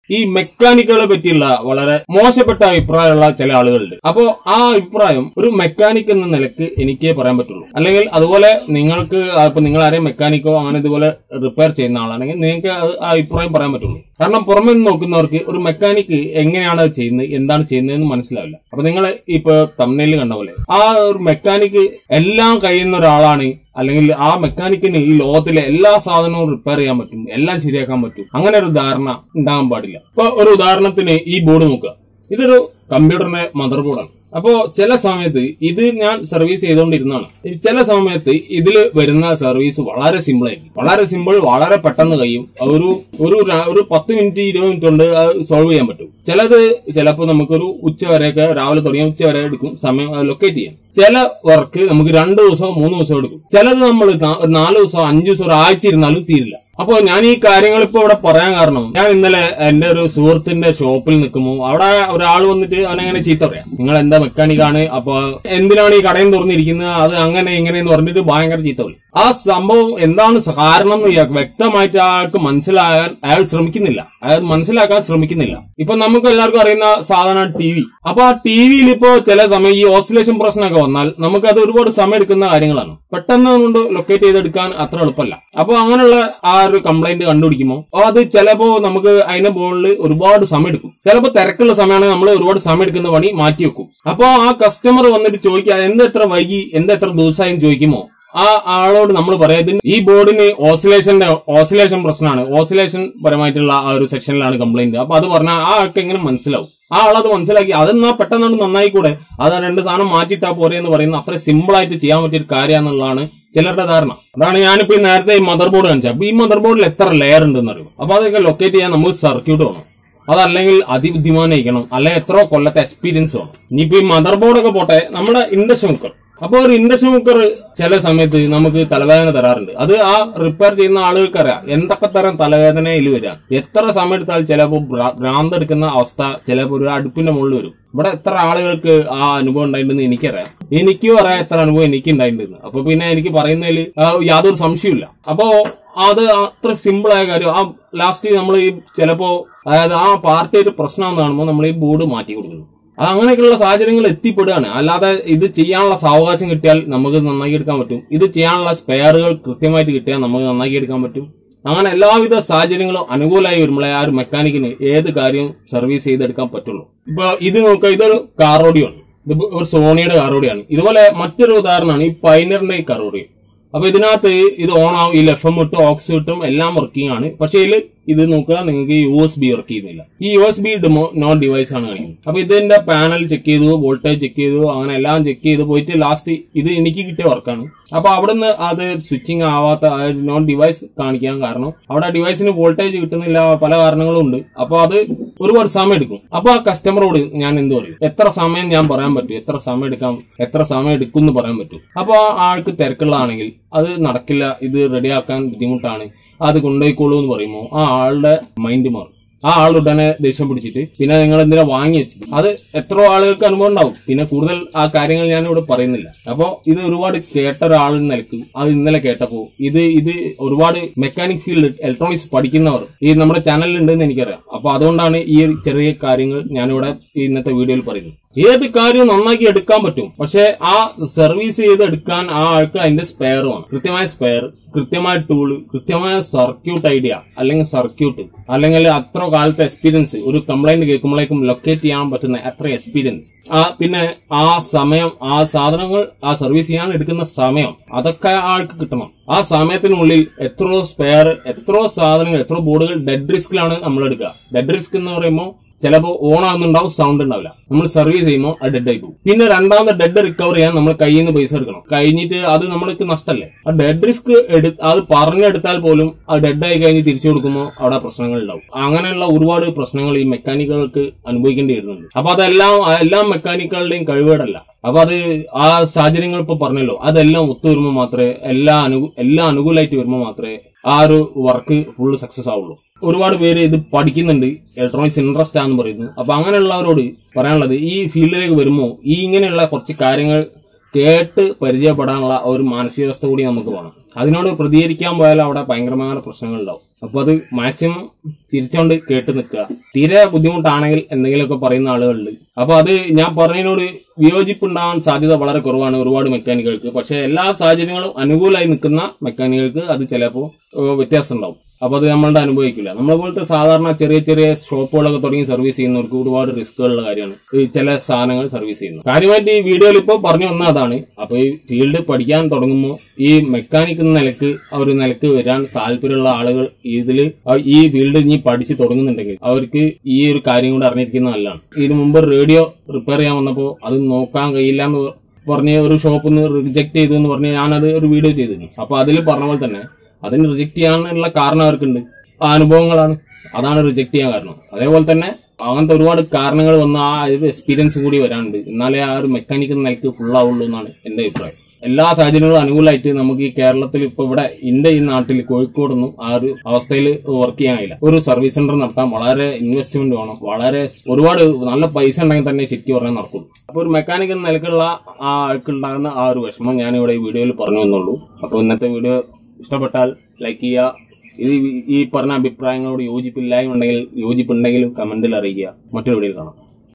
ഈ മെക്കാനിക്കുകളെ പറ്റിയുള്ള വളരെ മോശപ്പെട്ട അഭിപ്രായമുള്ള ചില ആളുകളുണ്ട് അപ്പോ ആ അഭിപ്രായം ഒരു മെക്കാനിക് എന്ന നിലക്ക് എനിക്കേ പറയാൻ പറ്റുള്ളൂ അല്ലെങ്കിൽ അതുപോലെ നിങ്ങൾക്ക് ആ ഇപ്പൊ നിങ്ങൾ ആരെയും മെക്കാനിക്കോ അങ്ങനെ ഇതുപോലെ റിപ്പയർ ചെയ്യുന്ന ആളാണെങ്കിൽ നിങ്ങൾക്ക് അത് ആ അഭിപ്രായം പറയാൻ പറ്റുള്ളൂ കാരണം പുറമെ നിന്ന് നോക്കുന്നവർക്ക് ഒരു മെക്കാനിക്ക് എങ്ങനെയാണ് അത് ചെയ്യുന്നത് എന്താണ് ചെയ്യുന്നതെന്ന് മനസ്സിലാവില്ല അപ്പൊ നിങ്ങൾ ഇപ്പൊ തമ്മിൽ കണ്ട പോലെ ആ ഒരു മെക്കാനിക്ക് എല്ലാം കഴിയുന്ന ഒരാളാണ് അല്ലെങ്കിൽ ആ മെക്കാനിക്കിന് ഈ ലോകത്തിലെ എല്ലാ സാധനവും റിപ്പയർ ചെയ്യാൻ പറ്റും എല്ലാം ശരിയാക്കാൻ പറ്റും അങ്ങനെ ഒരു ധാരണ ഉണ്ടാകാൻ പാടില്ല ഇപ്പൊ ഒരു ഉദാഹരണത്തിന് ഈ ബോർഡ് നോക്കുക ഇതൊരു കമ്പ്യൂട്ടറിന്റെ മദർ ബോർഡാണ് അപ്പോ ചില സമയത്ത് ഇത് ഞാൻ സർവീസ് ചെയ്തുകൊണ്ടിരുന്നതാണ് ഈ ചില സമയത്ത് ഇതിൽ വരുന്ന സർവീസ് വളരെ സിമ്പിൾ ആയിരിക്കും വളരെ സിമ്പിൾ വളരെ പെട്ടെന്ന് കഴിയും ഒരു ഒരു ര- ഒരു പത്ത് മിനിറ്റ് ഇരുപത് മിനിറ്റ് കൊണ്ട് അത് സോൾവ് ചെയ്യാൻ പറ്റും ചിലത് ചിലപ്പോൾ നമുക്കൊരു ഉച്ച വരെയൊക്കെ രാവിലെ തുടങ്ങിയ ഉച്ച വരെ എടുക്കും സമയം ലൊക്കേറ്റ് ചെയ്യാൻ ചില വർക്ക് നമുക്ക് രണ്ട് ദിവസമോ മൂന്ന് ദിവസമോ എടുക്കും ചിലത് നമ്മൾ നാ- ഒരു നാല് ദിവസം അഞ്ച് ദിവസം ഒരാഴ്ച ഇരുന്നാലും തീരില്ല അപ്പൊ ഞാൻ ഈ കാര്യങ്ങൾ ഇപ്പൊ ഇവിടെ പറയാൻ കാരണം ഞാൻ ഇന്നലെ എന്റെ ഒരു സുഹൃത്തിന്റെ ഷോപ്പിൽ നിൽക്കുമ്പോൾ അവിടെ ഒരാൾ വന്നിട്ട് അവനങ്ങനെ ചീത്ത പറയാം നിങ്ങൾ എന്താ മെക്കാനിക്കാണ് അപ്പൊ എന്തിനാണ് ഈ കടയും തുറന്നിരിക്കുന്നത് അത് അങ്ങനെ ഇങ്ങനെ എന്ന് പറഞ്ഞിട്ട് ഭയങ്കര ചീത്ത പറയും ആ സംഭവം എന്താണ് കാരണം എന്ന് ഇയാൾക്ക് വ്യക്തമായിട്ട് അയാൾക്ക് മനസ്സിലാകാൻ അയാൾ ശ്രമിക്കുന്നില്ല അയാൾ മനസ്സിലാക്കാൻ ശ്രമിക്കുന്നില്ല ഇപ്പൊ നമുക്ക് എല്ലാവർക്കും അറിയുന്ന സാധനമാണ് ടി വി അപ്പൊ ആ ടി വിയിൽ ഇപ്പോ ചില സമയം ഈ ഓസിലേഷൻ പ്രശ്നമൊക്കെ വന്നാൽ നമുക്ക് അത് ഒരുപാട് സമയം എടുക്കുന്ന കാര്യങ്ങളാണ് പെട്ടെന്ന് കൊണ്ട് ലൊക്കേറ്റ് ചെയ്തെടുക്കാൻ അത്ര എളുപ്പമല്ല അപ്പൊ അങ്ങനെയുള്ള ആ ഒരു കംപ്ലൈന്റ് കണ്ടുപിടിക്കുമ്പോൾ അത് ചിലപ്പോ നമുക്ക് അതിന്റെ മുകളിൽ ഒരുപാട് സമയം എടുക്കും ചിലപ്പോ തിരക്കുള്ള സമയമാണെങ്കിൽ നമ്മൾ ഒരുപാട് സമയം എടുക്കുന്ന പണി മാറ്റി വെക്കും അപ്പൊ ആ കസ്റ്റമർ വന്നിട്ട് ചോദിക്കുക എന്ത് എത്ര വൈകി എന്ത് എത്ര ദിവസമായും ചോദിക്കുമോ ആ ആളോട് നമ്മൾ പറയാം ഇതിന് ഈ ബോർഡിന് ഓസിലേഷന്റെ ഓസിലേഷൻ പ്രശ്നമാണ് ഓസിലേഷൻ പരമായിട്ടുള്ള ആ ഒരു സെക്ഷനിലാണ് കംപ്ലൈന്റ് അപ്പൊ അത് പറഞ്ഞാൽ ആ ആൾക്ക് എങ്ങനെ മനസ്സിലാവും ആ ആളത് മനസ്സിലാക്കി അതെന്നാ പെട്ടെന്ന് നന്നായി കൂടെ അത് ആ രണ്ട് സാധനം മാറ്റിയിട്ടാ പോരെ എന്ന് പറയുന്ന അത്ര സിമ്പിൾ ആയിട്ട് ചെയ്യാൻ പറ്റിയ ഒരു കാര്യമാണെന്നുള്ളതാണ് ചിലരുടെ ധാരണ അതാണ് ഞാനിപ്പോ ഈ നേരത്തെ ഈ മദർ ബോർഡ് കാണിച്ചത് അപ്പൊ ഈ മദർ ബോർഡിൽ എത്ര ലെയർ ഉണ്ടെന്ന് അറിയും അപ്പൊ അതൊക്കെ ലൊക്കേറ്റ് ചെയ്യാൻ നമുക്ക് സർക്യൂട്ട് വേണം അതല്ലെങ്കിൽ അതിബുദ്ധിമാനായിരിക്കണം അല്ലെങ്കിൽ എത്രയോ കൊല്ലത്തെ എക്സ്പീരിയൻസ് വേണം ഇനിയിപ്പോ ഈ മദർ ബോർഡൊക്കെ പോട്ടെ നമ്മുടെ ഇൻഡക്ഷൻ കുക്കർ അപ്പൊ ഒരു ഇൻഡക്ഷൻ കുക്കർ ചില സമയത്ത് നമുക്ക് തലവേദന തരാറുണ്ട് അത് ആ റിപ്പയർ ചെയ്യുന്ന ആളുകൾക്ക് അറിയാം എന്തൊക്കെ തരം തലവേദനയിൽ വരിക എത്ര സമയം എടുത്താൽ ചിലപ്പോൾ ഭ്രാന്ത് എടുക്കുന്ന അവസ്ഥ ചിലപ്പോൾ ഒരു അടുപ്പിന്റെ മുകളിൽ വരും ഇവിടെ എത്ര ആളുകൾക്ക് ആ അനുഭവം ഉണ്ടായിട്ടുണ്ടെന്ന് എനിക്കറിയാം എനിക്കും അറിയാം എത്ര അനുഭവം എനിക്ക് ഉണ്ടായിട്ടുണ്ടെന്ന് അപ്പൊ പിന്നെ എനിക്ക് പറയുന്നതിൽ യാതൊരു സംശയമില്ല അപ്പോ അത് അത്ര സിമ്പിൾ ആയ കാര്യം ആ ലാസ്റ്റ് നമ്മൾ ഈ ചിലപ്പോ അതായത് ആ പാർട്ടിയായിട്ട് പ്രശ്നം കാണുമ്പോൾ നമ്മൾ ഈ ബോർഡ് മാറ്റി കൊടുക്കുന്നു അത് അങ്ങനെയൊക്കെയുള്ള സാഹചര്യങ്ങൾ എത്തിപ്പെടുകയാണ് അല്ലാതെ ഇത് ചെയ്യാനുള്ള സാവകാശം കിട്ടിയാൽ നമുക്ക് നന്നാക്കി എടുക്കാൻ പറ്റും ഇത് ചെയ്യാനുള്ള സ്പെയറുകൾ കൃത്യമായിട്ട് കിട്ടിയാൽ നമുക്ക് നന്നാക്കി എടുക്കാൻ പറ്റും അങ്ങനെ എല്ലാവിധ സാഹചര്യങ്ങളും അനുകൂലമായി വരുമ്പോഴേ ആ ഒരു മെക്കാനിക്കിന് ഏത് കാര്യവും സർവീസ് ചെയ്തെടുക്കാൻ പറ്റുള്ളൂ ഇപ്പൊ ഇത് നോക്കുക ഇതൊരു കാറോഡിയോ ആണ് ഇത് ഒരു സോണിയുടെ കാറോഡിയാണ് ഇതുപോലെ മറ്റൊരു ഉദാഹരണമാണ് ഈ പൈനറിന്റെ ഈ കാറോഡിയോ അപ്പൊ ഇതിനകത്ത് ഇത് ഓൺ ആവും ഈ എഫ് എം ഇട്ടും ഓക്സ് ഇട്ടും എല്ലാം വർക്കിംഗ് ആണ് പക്ഷേ ഇതിൽ ഇത് നോക്കുക നിങ്ങൾക്ക് യു എസ് ബി വർക്ക് ചെയ്യുന്നില്ല ഈ U S B demo non device ആണ് കാണിക്കുന്നത് അപ്പൊ ഇതിന്റെ പാനൽ ചെക്ക് ചെയ്തു വോൾട്ടേജ് ചെക്ക് ചെയ്തു അങ്ങനെ എല്ലാം ചെക്ക് ചെയ്ത് പോയിട്ട് ലാസ്റ്റ് ഇത് എനിക്ക് കിട്ടിയ വർക്കാണ് അപ്പൊ അവിടുന്ന് അത് സ്വിച്ചിങ് ആവാത്ത നോൺ ഡിവൈസ് കാണിക്കാൻ കാരണം അവിടെ ഡിവൈസിന് വോൾട്ടേജ് കിട്ടുന്നില്ല പല കാരണങ്ങളും ഉണ്ട് അപ്പൊ അത് ഒരുപാട് സമയം എടുക്കും അപ്പൊ ആ കസ്റ്റമറോട് ഞാൻ എന്ത് പറയും എത്ര സമയം ഞാൻ പറയാൻ പറ്റും എത്ര സമയം എടുക്കാം എത്ര സമയം എടുക്കും എന്ന് പറയാൻ പറ്റും അപ്പൊ ആ ആൾക്ക് തിരക്കുള്ളതാണെങ്കിൽ അത് നടക്കില്ല ഇത് റെഡിയാക്കാൻ ബുദ്ധിമുട്ടാണ് അത് കൊണ്ടുപോയിക്കോളൂ എന്ന് പറയുമ്പോൾ ആ ആളുടെ മൈൻഡ് മാറും ആ ആൾ ഉടനെ ദേഷ്യം പിടിച്ചിട്ട് പിന്നെ നിങ്ങൾ എന്തിനാ വാങ്ങി വെച്ചത് അത് എത്രയോ ആളുകൾക്ക് അനുഭവം ഉണ്ടാവും പിന്നെ കൂടുതൽ ആ കാര്യങ്ങൾ ഞാൻ ഇവിടെ പറയുന്നില്ല അപ്പോ ഇത് ഒരുപാട് കേട്ട ഒരാൾ നിലക്ക് അത് ഇന്നലെ കേട്ടപ്പോ ഇത് ഇത് ഒരുപാട് മെക്കാനിക് ഫീൽഡ് ഇലക്ട്രോണിക്സ് പഠിക്കുന്നവർ ഈ നമ്മുടെ ചാനലിൽ ഉണ്ടെന്ന് എനിക്കറിയാം അപ്പൊ അതുകൊണ്ടാണ് ഈ ചെറിയ കാര്യങ്ങൾ ഞാനിവിടെ ഈ ഇന്നത്തെ വീഡിയോയിൽ പറയുന്നത് ഏത് കാര്യവും നന്നാക്കി എടുക്കാൻ പറ്റും പക്ഷെ ആ സർവീസ് ചെയ്ത് എടുക്കാൻ ആ ആൾക്ക് അതിന്റെ സ്പെയർ വേണം കൃത്യമായ സ്പെയർ കൃത്യമായ ടൂള് കൃത്യമായ സർക്യൂട്ട് ഐഡിയ അല്ലെങ്കിൽ സർക്യൂട്ട് അല്ലെങ്കിൽ അത്ര കാലത്തെ എക്സ്പീരിയൻസ് ഒരു കംപ്ലൈന്റ് കേൾക്കുമ്പോഴേക്കും ലൊക്കേറ്റ് ചെയ്യാൻ പറ്റുന്ന അത്ര എക്സ്പീരിയൻസ് ആ പിന്നെ ആ സമയം ആ സാധനങ്ങൾ ആ സർവീസ് ചെയ്യാൻ എടുക്കുന്ന സമയം അതൊക്കെ ആൾക്ക് കിട്ടണം ആ സമയത്തിനുള്ളിൽ എത്രയോ സ്പെയർ എത്രയോ സാധനങ്ങൾ എത്രയോ ബോർഡുകൾ ഡെഡ് റിസ്കിലാണ് നമ്മൾ എടുക്കുക ഡെഡ് റിസ്ക് എന്ന് പറയുമ്പോൾ ചിലപ്പോൾ ഓൺ ആകുന്നുണ്ടാവും സൗണ്ട് ഉണ്ടാവില്ല നമ്മൾ സർവീസ് ചെയ്യുമ്പോൾ അത് ഡെഡ് ആയി പോകും പിന്നെ രണ്ടാമത്തെ ഡെഡ് റിക്കവർ ചെയ്യാൻ നമ്മൾ കയ്യിൽ നിന്ന് പൈസ എടുക്കണം കഴിഞ്ഞിട്ട് അത് നമ്മൾക്ക് നഷ്ടമല്ലേ ആ ഡെഡ് റിസ്ക് എടു അത് പറഞ്ഞെടുത്താൽ പോലും അത് ഡെഡ് ആയി കഴിഞ്ഞ് തിരിച്ചു കൊടുക്കുമ്പോൾ അവിടെ പ്രശ്നങ്ങൾ ഉണ്ടാവും അങ്ങനെയുള്ള ഒരുപാട് പ്രശ്നങ്ങൾ ഈ മെക്കാനിക്കുകൾക്ക് അനുഭവിക്കേണ്ടി വരുന്നുണ്ട് അപ്പൊ അതെല്ലാം എല്ലാ മെക്കാനിക്കുകളുടെയും കഴിവേടല്ല അപ്പൊ അത് ആ സാഹചര്യങ്ങൾ ഇപ്പൊ പറഞ്ഞല്ലോ അതെല്ലാം ഒത്തുവരുമ്പോൾ മാത്രമേ എല്ലാ അനു എല്ലാ അനുകൂലമായിട്ട് വരുമ്പോൾ മാത്രമേ ആ ഒരു വർക്ക് ഫുള്ള് സക്സസ് ആവുള്ളൂ ഒരുപാട് പേര് ഇത് പഠിക്കുന്നുണ്ട് ഇലക്ട്രോണിക്സ് ഇൻട്രസ്റ്റ് ആണെന്ന് പറയുന്നു അപ്പൊ അങ്ങനെയുള്ളവരോട് പറയാനുള്ളത് ഈ ഫീൽഡിലേക്ക് വരുമ്പോൾ ഈ ഇങ്ങനെയുള്ള കുറച്ച് കാര്യങ്ങൾ കേട്ട് പരിചയപ്പെടാനുള്ള ഒരു മാനസികാവസ്ഥ കൂടി നമുക്ക് വേണം അതിനോട് പ്രതികരിക്കാൻ പോയാൽ അവിടെ ഭയങ്കരമായ പ്രശ്നങ്ങൾ ഉണ്ടാവും അപ്പൊ അത് മാക്സിമം ചിരിച്ചോണ്ട് കേട്ട് നിൽക്കുക തീരെ ബുദ്ധിമുട്ടാണെങ്കിൽ എന്തെങ്കിലുമൊക്കെ പറയുന്ന ആളുകളുണ്ട് അപ്പൊ അത് ഞാൻ പറഞ്ഞതിനോട് വിയോജിപ്പുണ്ടാവാൻ സാധ്യത വളരെ കുറവാണ് ഒരുപാട് മെക്കാനിക്കുകൾക്ക് പക്ഷെ എല്ലാ സാഹചര്യങ്ങളും അനുകൂലമായി നിൽക്കുന്ന മെക്കാനിക്കുകൾക്ക് അത് ചിലപ്പോൾ വ്യത്യാസം ഉണ്ടാവും അപ്പൊ അത് നമ്മളുടെ അനുഭവിക്കില്ല നമ്മളെ പോലത്തെ സാധാരണ ചെറിയ ചെറിയ ഷോപ്പുകളൊക്കെ തുടങ്ങി സർവീസ് ചെയ്യുന്നവർക്ക് ഒരുപാട് റിസ്കുകളുള്ള കാര്യമാണ് ഈ ചില സാധനങ്ങൾ സർവീസ് ചെയ്യുന്നത് കാര്യമായിട്ട് ഈ വീഡിയോയിൽ ഇപ്പോൾ പറഞ്ഞു വന്ന അതാണ് അപ്പൊ ഈ ഫീൽഡ് പഠിക്കാൻ തുടങ്ങുമ്പോൾ ഈ മെക്കാനിക് എന്ന നിലക്ക് ആ ഒരു നിലക്ക് വരാൻ താല്പര്യമുള്ള ആളുകൾ ഇതിൽ ഈ ഫീൽഡ് ഇനി പഠിച്ച് തുടങ്ങുന്നുണ്ടെങ്കിൽ അവർക്ക് ഈ ഒരു കാര്യം കൂടെ അറിഞ്ഞിരിക്കുന്നത് നല്ലതാണ് ഇതിനു മുമ്പ് റേഡിയോ റിപ്പയർ ചെയ്യാൻ വന്നപ്പോൾ അത് നോക്കാൻ കഴിയില്ല എന്ന് പറഞ്ഞ് ഒരു ഷോപ്പിൽ നിന്ന് റിജക്ട് ചെയ്തു എന്ന് പറഞ്ഞ് ഞാനത് ഒരു വീഡിയോ ചെയ്തിരുന്നു അപ്പൊ അതിൽ പറഞ്ഞ പോലെ തന്നെ അതിന് റിജക്ട് ചെയ്യാനുള്ള കാരണം അവർക്കുണ്ട് ആ അനുഭവങ്ങളാണ് അതാണ് റിജക്ട് ചെയ്യാൻ കാരണം അതേപോലെ തന്നെ അങ്ങനത്തെ ഒരുപാട് കാരണങ്ങൾ വന്ന ആ എക്സ്പീരിയൻസ് കൂടി വരാനുണ്ട് എന്നാലേ ആ ഒരു മെക്കാനിക് നിലക്ക് ഫുൾ ആവുള്ളൂ എന്നാണ് എന്റെ അഭിപ്രായം എല്ലാ സാഹചര്യങ്ങളും അനുകൂലമായിട്ട് നമുക്ക് ഈ കേരളത്തിൽ ഇപ്പൊ ഇവിടെ ഇന്ത്യ ഈ നാട്ടിൽ കോഴിക്കോടൊന്നും ആ ഒരു അവസ്ഥയിൽ വർക്ക് ചെയ്യാൻ കഴിയില്ല ഒരു സർവീസ് സെന്റർ നടത്താൻ വളരെ ഇൻവെസ്റ്റ്മെന്റ് വേണം വളരെ ഒരുപാട് നല്ല പൈസ ഉണ്ടെങ്കിൽ തന്നെ ശരിക്കും പറഞ്ഞാൽ നടക്കുള്ളൂ അപ്പൊ ഒരു മെക്കാനിക് എന്ന നിലക്കുള്ള ആ ആൾക്കുണ്ടാകുന്ന ആ ഒരു വിഷമം ഞാൻ ഇവിടെ ഈ വീഡിയോയിൽ പറഞ്ഞു എന്നുള്ളൂ അപ്പൊ ഇന്നത്തെ വീഡിയോ ഇഷ്ടപ്പെട്ടാൽ ലൈക്ക് ചെയ്യുക ഇത് ഈ പറഞ്ഞ അഭിപ്രായങ്ങളോട് യോജിപ്പില്ലായ്മ ഉണ്ടെങ്കിൽ യോജിപ്പുണ്ടെങ്കിലും കമന്റിൽ അറിയിക്കുക മറ്റൊരു വീഡിയോയിൽ കാണാം